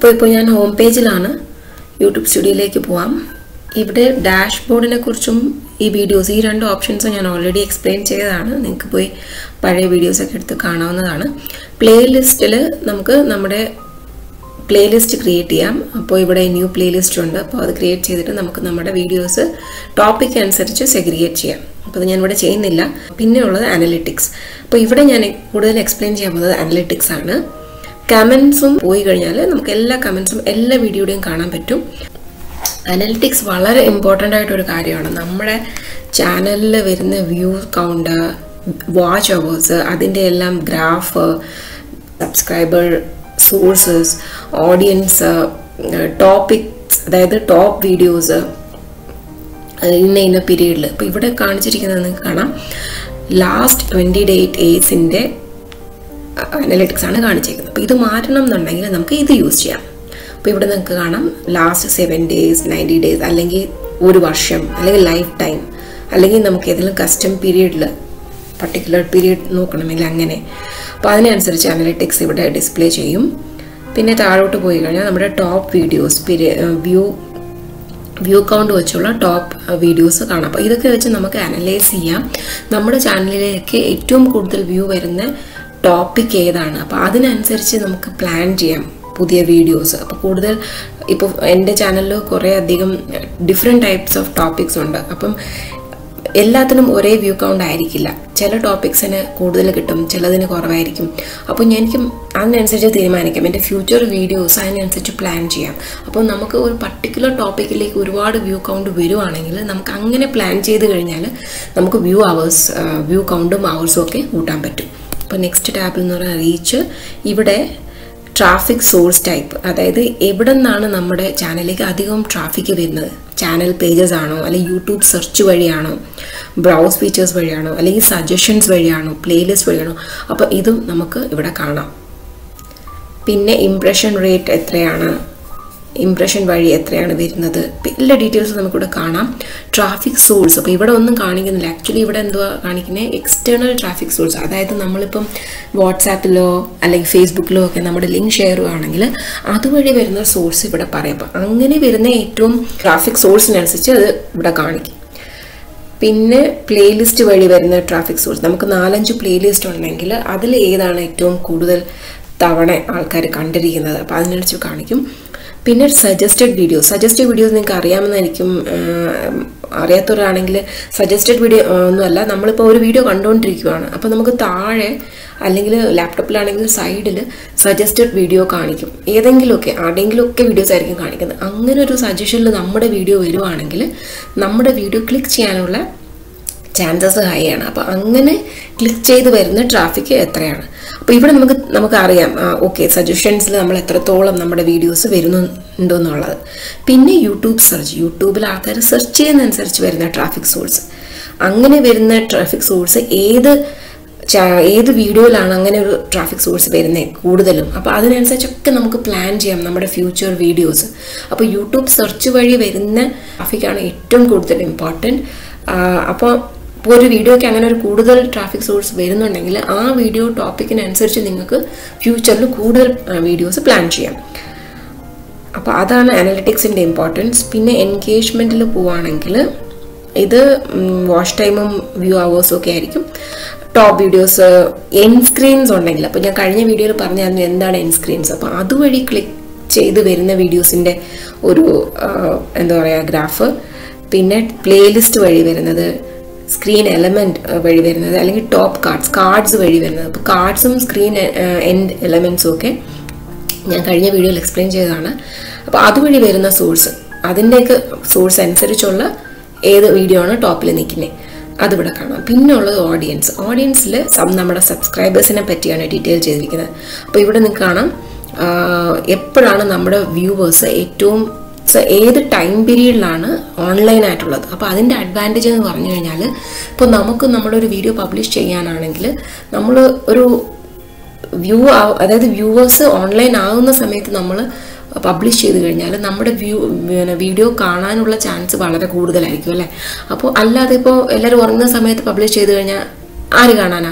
അപ്പോൾ ഇപ്പോൾ ഞാൻ ഹോം പേജിലാണ് യൂട്യൂബ് സ്റ്റുഡിയോയിലേക്ക് പോവാം ഇവിടെ ഡാഷ്ബോർഡിനെ കുറിച്ചും ഈ വീഡിയോസ് ഈ രണ്ട് ഓപ്ഷൻസ് ഞാൻ ഓൾറെഡി എക്സ്പ്ലെയിൻ ചെയ്തതാണ് നിങ്ങൾക്ക് പോയി പഴയ വീഡിയോസൊക്കെ എടുത്ത് കാണാവുന്നതാണ് പ്ലേലിസ്റ്റിൽ നമുക്ക് നമ്മുടെ പ്ലേലിസ്റ്റ് ക്രിയേറ്റ് ചെയ്യാം അപ്പോൾ ഇവിടെ ന്യൂ പ്ലേലിസ്റ്റ് ഉണ്ട് അപ്പോൾ അത് ക്രിയേറ്റ് ചെയ്തിട്ട് നമുക്ക് നമ്മുടെ വീഡിയോസ് ടോപ്പിക് അനുസരിച്ച് സെഗ്രിഗേറ്റ് ചെയ്യാം അപ്പോൾ അത് ഞാൻ ഇവിടെ ചെയ്യുന്നില്ല പിന്നെ ഉള്ളത് അനലിറ്റിക്സ് അപ്പോൾ ഇവിടെ ഞാൻ കൂടുതൽ എക്സ്പ്ലെയിൻ ചെയ്യാൻ പോകുന്നത് അനലിറ്റിക്സ് ആണ് കമൻസും പോയി കഴിഞ്ഞാൽ നമുക്ക് എല്ലാ കമൻസും എല്ലാ വീഡിയോയുടെയും കാണാൻ പറ്റും അനലിറ്റിക്സ് വളരെ ഇമ്പോർട്ടൻ്റ് ആയിട്ടൊരു കാര്യമാണ് നമ്മുടെ ചാനലിൽ വരുന്ന വ്യൂ കൗണ്ട് വാച്ച് അവേഴ്സ് അതിൻ്റെ എല്ലാം graph subscriber sources audience topics അതായത് ടോപ്പ് വീഡിയോസ് ഇന്ന ഇന്ന പീരീഡിൽ ഇപ്പോൾ ഇവിടെ കാണിച്ചിരിക്കുന്നത് നിങ്ങൾക്ക് കാണാം ലാസ്റ്റ് ട്വൻറ്റി എയ്റ്റ് ഏയ്സിൻ്റെ അനലിറ്റിക്സ് ആണ് കാണിച്ചിരിക്കുന്നത് അപ്പോൾ ഇത് മാറ്റണം എന്നുണ്ടെങ്കിൽ നമുക്ക് ഇത് യൂസ് ചെയ്യാം അപ്പോൾ ഇവിടെ നിങ്ങൾക്ക് കാണാം last seven days ninety days അല്ലെങ്കിൽ ഒരു വർഷം അല്ലെങ്കിൽ ലൈഫ് ടൈം അല്ലെങ്കിൽ നമുക്ക് ഏതെങ്കിലും കസ്റ്റം പീരീഡിൽ പർട്ടിക്കുലർ പീരീഡ് നോക്കണമെങ്കിൽ അങ്ങനെ അപ്പോൾ അതിനനുസരിച്ച് അനലിറ്റിക്സ് ഇവിടെ ഡിസ്പ്ലേ ചെയ്യും പിന്നെ താഴോട്ട് പോയി കഴിഞ്ഞാൽ നമ്മുടെ top videos view view count വെച്ചുള്ള ടോപ്പ് വീഡിയോസ് കാണാം അപ്പോൾ ഇതൊക്കെ വെച്ച് നമുക്ക് അനലൈസ് ചെയ്യാം നമ്മുടെ ചാനലിലേക്ക് ഏറ്റവും കൂടുതൽ വ്യൂ വരുന്ന ടോപ്പിക് ഏതാണ് അപ്പോൾ അതിനനുസരിച്ച് നമുക്ക് പ്ലാൻ ചെയ്യാം പുതിയ വീഡിയോസ് അപ്പോൾ കൂടുതൽ ഇപ്പോൾ എൻ്റെ ചാനലിൽ കുറേ അധികം ഡിഫറെൻറ്റ് ടൈപ്സ് ഓഫ് ടോപ്പിക്സ് ഉണ്ട് അപ്പം എല്ലാത്തിനും ഒരേ വ്യൂ കൗണ്ട് ആയിരിക്കില്ല ചില ടോപ്പിക്സിന് കൂടുതൽ കിട്ടും ചിലതിന് കുറവായിരിക്കും അപ്പോൾ എനിക്കും അതിനനുസരിച്ച് തീരുമാനിക്കാം എൻ്റെ ഫ്യൂച്ചർ വീഡിയോസ് അതിനനുസരിച്ച് പ്ലാൻ ചെയ്യാം അപ്പോൾ നമുക്ക് ഒരു പർട്ടിക്കുലർ ടോപ്പിക്കിലേക്ക് ഒരുപാട് വ്യൂ കൗണ്ട് വരുവാണെങ്കിൽ നമുക്ക് അങ്ങനെ പ്ലാൻ ചെയ്ത് കഴിഞ്ഞാൽ നമുക്ക് വ്യൂ അവേഴ്സ് വ്യൂ കൗണ്ടും അവേഴ്സും ഒക്കെ കൂട്ടാൻ പറ്റും അപ്പോൾ നെക്സ്റ്റ് ടാബിൽ എന്ന് പറഞ്ഞാൽ റീച്ച് ഇവിടെ ട്രാഫിക് സോഴ്സ് ടൈപ്പ് അതായത് എവിടെ നിന്നാണ് നമ്മുടെ ചാനലിലേക്ക് അധികം ട്രാഫിക് വരുന്നത് ചാനൽ പേജസ് ആണോ അല്ലെങ്കിൽ യൂട്യൂബ് സെർച്ച് വഴിയാണോ ബ്രൗസ് ഫീച്ചേഴ്സ് വഴിയാണോ അല്ലെങ്കിൽ സജഷൻസ് വഴിയാണോ പ്ലേലിസ്റ്റ് വഴിയാണോ അപ്പോൾ ഇതും നമുക്ക് ഇവിടെ കാണാം പിന്നെ ഇംപ്രഷൻ റേറ്റ് എത്രയാണ് ഇംപ്രഷൻ വഴി എത്രയാണ് വരുന്നത് എല്ലാ ഡീറ്റെയിൽസും നമുക്കിവിടെ കാണാം ട്രാഫിക് സോഴ്സ് അപ്പോൾ ഇവിടെ ഒന്നും കാണിക്കുന്നില്ല ആക്ച്വലി ഇവിടെ എന്തുവാ കാണിക്കുന്നത് എക്സ്റ്റേണൽ ട്രാഫിക് സോഴ്സ് അതായത് നമ്മളിപ്പം വാട്സാപ്പിലോ അല്ലെങ്കിൽ ഫേസ്ബുക്കിലോ ഒക്കെ നമ്മുടെ ലിങ്ക് ഷെയർ ആണെങ്കിൽ അതുവഴി വരുന്ന സോഴ്സ് ഇവിടെ പറയാം അപ്പം അങ്ങനെ വരുന്ന ഏറ്റവും ട്രാഫിക് സോഴ്സിനനുസരിച്ച് അത് ഇവിടെ കാണിക്കും പിന്നെ പ്ലേലിസ്റ്റ് വഴി വരുന്ന ട്രാഫിക് സോഴ്സ് നമുക്ക് നാലഞ്ച് പ്ലേലിസ്റ്റ് ഉണ്ടെങ്കിൽ അതിൽ ഏതാണ് ഏറ്റവും കൂടുതൽ തവണ ആൾക്കാർ കണ്ടിരിക്കുന്നത് അപ്പോൾ അതിനനുസരിച്ച് കാണിക്കും പിന്നെ സജസ്റ്റഡ് വീഡിയോസ് സജസ്റ്റഡ് വീഡിയോസ് നിങ്ങൾക്ക് അറിയാമെന്നായിരിക്കും അറിയാത്തവരാണെങ്കിൽ സജസ്റ്റഡ് വീഡിയോ ഒന്നുമല്ല നമ്മളിപ്പോൾ ഒരു വീഡിയോ കണ്ടുകൊണ്ടിരിക്കുകയാണ് അപ്പോൾ നമുക്ക് താഴെ അല്ലെങ്കിൽ ലാപ്ടോപ്പിലാണെങ്കിൽ സൈഡിൽ സജസ്റ്റഡ് വീഡിയോ കാണിക്കും ഏതെങ്കിലുമൊക്കെ ആരുടെയെങ്കിലുമൊക്കെ വീഡിയോസ് ആയിരിക്കും കാണിക്കുന്നത് അങ്ങനെ ഒരു സജഷനിൽ നമ്മുടെ വീഡിയോ വരുവാണെങ്കിൽ നമ്മുടെ വീഡിയോ ക്ലിക്ക് ചെയ്യാനുള്ള ചാൻസസ് ഹൈ ആണ് അപ്പോൾ അങ്ങനെ ക്ലിക്ക് ചെയ്ത് വരുന്ന ട്രാഫിക് എത്രയാണ് അപ്പോൾ ഇവിടെ നമുക്ക് നമുക്ക് അറിയാം ഓക്കെ സജഷൻസിൽ നമ്മൾ എത്രത്തോളം നമ്മുടെ വീഡിയോസ് വരുന്നുണ്ടെന്നുള്ളത് പിന്നെ യൂട്യൂബ് സെർച്ച് യൂട്യൂബിൽ ആൾക്കാർ സെർച്ച് ചെയ്യുന്നതനുസരിച്ച് വരുന്ന ട്രാഫിക് സോഴ്സ് അങ്ങനെ വരുന്ന ട്രാഫിക് സോഴ്സ് ഏത് ഏത് വീഡിയോയിലാണ് അങ്ങനെ ഒരു ട്രാഫിക് സോഴ്സ് വരുന്നത് കൂടുതലും അപ്പോൾ അതിനനുസരിച്ചൊക്കെ നമുക്ക് പ്ലാൻ ചെയ്യാം നമ്മുടെ ഫ്യൂച്ചർ വീഡിയോസ് അപ്പോൾ യൂട്യൂബ് സെർച്ച് വഴി വരുന്ന ട്രാഫിക്കാണ് ഏറ്റവും കൂടുതൽ ഇമ്പോർട്ടൻറ്റ് അപ്പോൾ ഇപ്പോൾ ഒരു വീഡിയോയ്ക്ക് അങ്ങനെ ഒരു കൂടുതൽ ട്രാഫിക് സോഴ്സ് വരുന്നുണ്ടെങ്കിൽ ആ വീഡിയോ ടോപ്പിക്കിനനുസരിച്ച് നിങ്ങൾക്ക് ഫ്യൂച്ചറിൽ കൂടുതൽ വീഡിയോസ് പ്ലാൻ ചെയ്യാം അപ്പോൾ അതാണ് അനലിറ്റിക്സിൻ്റെ ഇമ്പോർട്ടൻസ് പിന്നെ എൻഗേജ്മെൻറ്റിൽ പോവുകയാണെങ്കിൽ ഇത് വാച്ച് ടൈമും വ്യൂ അവേഴ്സും ഒക്കെ ആയിരിക്കും ടോപ്പ് വീഡിയോസ് എൻ സ്ക്രീൻസ് ഉണ്ടെങ്കിൽ അപ്പോൾ ഞാൻ കഴിഞ്ഞ വീഡിയോയിൽ പറഞ്ഞായിരുന്നു എന്താണ് എൻ സ്ക്രീൻസ് അപ്പോൾ അതുവഴി ക്ലിക്ക് ചെയ്ത് വരുന്ന വീഡിയോസിൻ്റെ ഒരു എന്താ പറയുക ഗ്രാഫ് പിന്നെ പ്ലേലിസ്റ്റ് വഴി വരുന്നത് സ്ക്രീൻ എലമെൻറ്റ് വഴി വരുന്നത് അല്ലെങ്കിൽ ടോപ്പ് കാർഡ്സ് കാർഡ്സ് വഴി വരുന്നത് അപ്പോൾ കാർഡ്സും സ്ക്രീൻ എൻഡ് എലമെൻസും ഒക്കെ ഞാൻ കഴിഞ്ഞ വീഡിയോയിൽ എക്സ്പ്ലെയിൻ ചെയ്തതാണ് അപ്പോൾ അതുവഴി വരുന്ന സോഴ്സ് അതിൻ്റെയൊക്കെ സോഴ്സ് അനുസരിച്ചുള്ള ഏത് വീഡിയോ ആണ് ടോപ്പിൽ നിൽക്കുന്നത് അതിവിടെ കാണാം പിന്നെ ഉള്ളത് ഓഡിയൻസ് ഓഡിയൻസിൽ നമ്മുടെ സബ്സ്ക്രൈബേഴ്സിനെ പറ്റിയാണ് ഡീറ്റെയിൽ ചെയ്തിരിക്കുന്നത് അപ്പോൾ ഇവിടെ നിങ്ങൾക്ക് കാണാം എപ്പോഴാണ് നമ്മുടെ വ്യൂവേഴ്സ് ഏറ്റവും ഏത് ടൈം പീരീഡിലാണ് ഓൺലൈൻ ആയിട്ടുള്ളത് അപ്പോൾ അതിൻ്റെ അഡ്വാൻറ്റേജ് എന്ന് പറഞ്ഞു കഴിഞ്ഞാൽ ഇപ്പോൾ നമുക്ക് നമ്മുടെ ഒരു വീഡിയോ പബ്ലിഷ് ചെയ്യാനാണെങ്കിൽ നമ്മൾ ഒരു വ്യൂ അതായത് വ്യൂവേഴ്സ് ഓൺലൈൻ ആകുന്ന സമയത്ത് നമ്മൾ പബ്ലിഷ് ചെയ്ത് കഴിഞ്ഞാൽ നമ്മുടെ വ്യൂ പിന്നെ വീഡിയോ കാണാനുള്ള ചാൻസ് വളരെ കൂടുതലായിരിക്കും അല്ലേ അപ്പോൾ അല്ലാതെ ഇപ്പോൾ എല്ലാവരും ഉറങ്ങുന്ന സമയത്ത് പബ്ലിഷ് ചെയ്ത് കഴിഞ്ഞാൽ ആര് കാണാനാ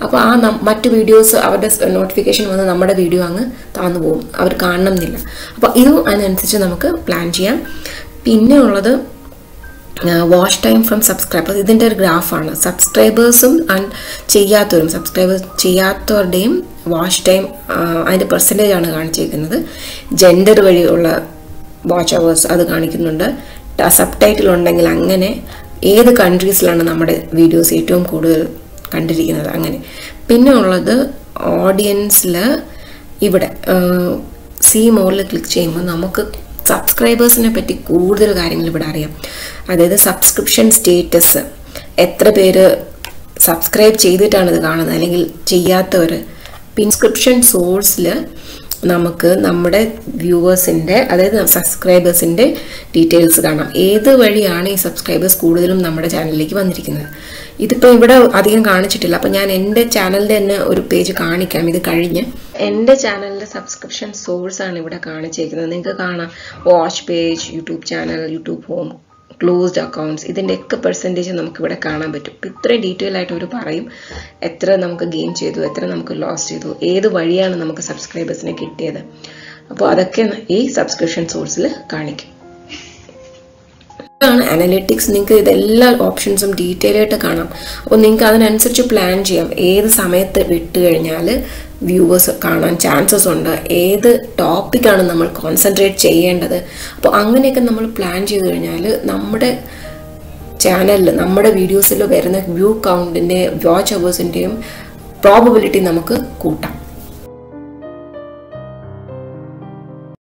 അപ്പോൾ ആ നം- മറ്റു വീഡിയോസ് അവരുടെ നോട്ടിഫിക്കേഷൻ വന്ന് നമ്മുടെ വീഡിയോ അങ്ങ് താന്നു പോകും അവർ കാണണം എന്നില്ല അപ്പോൾ ഇതും അതിനനുസരിച്ച് നമുക്ക് പ്ലാൻ ചെയ്യാം പിന്നെ ഉള്ളത് വാച്ച് ടൈം ഫ്രം സബ്സ്ക്രൈബേഴ്സ് ഇതിൻ്റെ ഒരു ഗ്രാഫാണ് സബ്സ്ക്രൈബേഴ്സും ആൻഡ് ചെയ്യാത്തവരും സബ്സ്ക്രൈബേഴ്സ് ചെയ്യാത്തവരുടെയും വാച്ച് ടൈം അതിൻ്റെ പെർസെൻറ്റേജ് ആണ് കാണിച്ചിരിക്കുന്നത് ജെൻഡർ വഴിയുള്ള വാച്ച് അവേഴ്സ് അത് കാണിക്കുന്നുണ്ട് സബ് ടൈറ്റിൽ ഉണ്ടെങ്കിൽ അങ്ങനെ ഏത് കൺട്രീസിലാണ് നമ്മുടെ വീഡിയോസ് ഏറ്റവും കൂടുതൽ കണ്ടിരിക്കുന്നത് അങ്ങനെ പിന്നെ ഉള്ളത് ഓഡിയൻസിൽ ഇവിടെ സി മോറിൽ ക്ലിക്ക് ചെയ്യുമ്പോൾ നമുക്ക് സബ്സ്ക്രൈബേഴ്സിനെ പറ്റി കൂടുതൽ കാര്യങ്ങൾ ഇവിടെ അറിയാം അതായത് സബ്സ്ക്രിപ്ഷൻ സ്റ്റേറ്റസ് എത്ര പേര് സബ്സ്ക്രൈബ് ചെയ്തിട്ടാണ് ഇത് കാണുന്നത് അല്ലെങ്കിൽ ചെയ്യാത്തവർ ഇൻസ്ക്രിപ്ഷൻ സോഴ്സിൽ നമുക്ക് നമ്മുടെ വ്യൂവേഴ്സിൻ്റെ അതായത് സബ്സ്ക്രൈബേഴ്സിൻ്റെ ഡീറ്റെയിൽസ് കാണാം ഏത് വഴിയാണ് ഈ സബ്സ്ക്രൈബേഴ്സ് കൂടുതലും നമ്മുടെ ചാനലിലേക്ക് വന്നിരിക്കുന്നത് ഇതിപ്പോൾ ഇവിടെ അധികം കാണിച്ചിട്ടില്ല അപ്പോൾ ഞാൻ എൻ്റെ ചാനലിൻ്റെ തന്നെ ഒരു പേജ് കാണിക്കാം ഇത് കഴിഞ്ഞ് എൻ്റെ ചാനലിൻ്റെ സബ്സ്ക്രിപ്ഷൻ സോഴ്സ് ആണ് ഇവിടെ കാണിച്ചിരിക്കുന്നത് നിങ്ങൾക്ക് കാണാം watch page YouTube channel YouTube home closed accounts ഇതിൻ്റെയൊക്കെ പെർസെൻറ്റേജ് നമുക്ക് ഇവിടെ കാണാൻ പറ്റും ഇപ്പം ഇത്രയും ഡീറ്റെയിൽ ആയിട്ട് അവർ പറയും എത്ര നമുക്ക് ഗെയിൻ ചെയ്തു എത്ര നമുക്ക് ലോസ് ചെയ്തു ഏത് വഴിയാണ് നമുക്ക് സബ്സ്ക്രൈബേഴ്സിനെ കിട്ടിയത് അപ്പോൾ അതൊക്കെ ഈ സബ്സ്ക്രിപ്ഷൻ സോഴ്സിൽ കാണിക്കും ഇതാണ് അനലിറ്റിക്സ് നിങ്ങൾക്ക് ഇതെല്ലാ ഓപ്ഷൻസും ഡീറ്റെയിൽ ആയിട്ട് കാണാം അപ്പോൾ നിങ്ങൾക്ക് അതിനനുസരിച്ച് പ്ലാൻ ചെയ്യാം ഏത് സമയത്ത് വിട്ട് കഴിഞ്ഞാൽ വ്യൂവേഴ്സ് കാണാൻ ചാൻസസ് ഉണ്ട് ഏത് ടോപ്പിക്കാണ് നമ്മൾ കോൺസെൻട്രേറ്റ് ചെയ്യേണ്ടത് അപ്പോൾ അങ്ങനെയൊക്കെ നമ്മൾ പ്ലാൻ ചെയ്ത് കഴിഞ്ഞാൽ നമ്മുടെ ചാനലിൽ നമ്മുടെ വീഡിയോസിൽ വരുന്ന വ്യൂ കൗണ്ടിൻ്റെ വാച്ച് അവേഴ്സിൻ്റെയും പ്രോബബിലിറ്റി നമുക്ക് കൂട്ടാം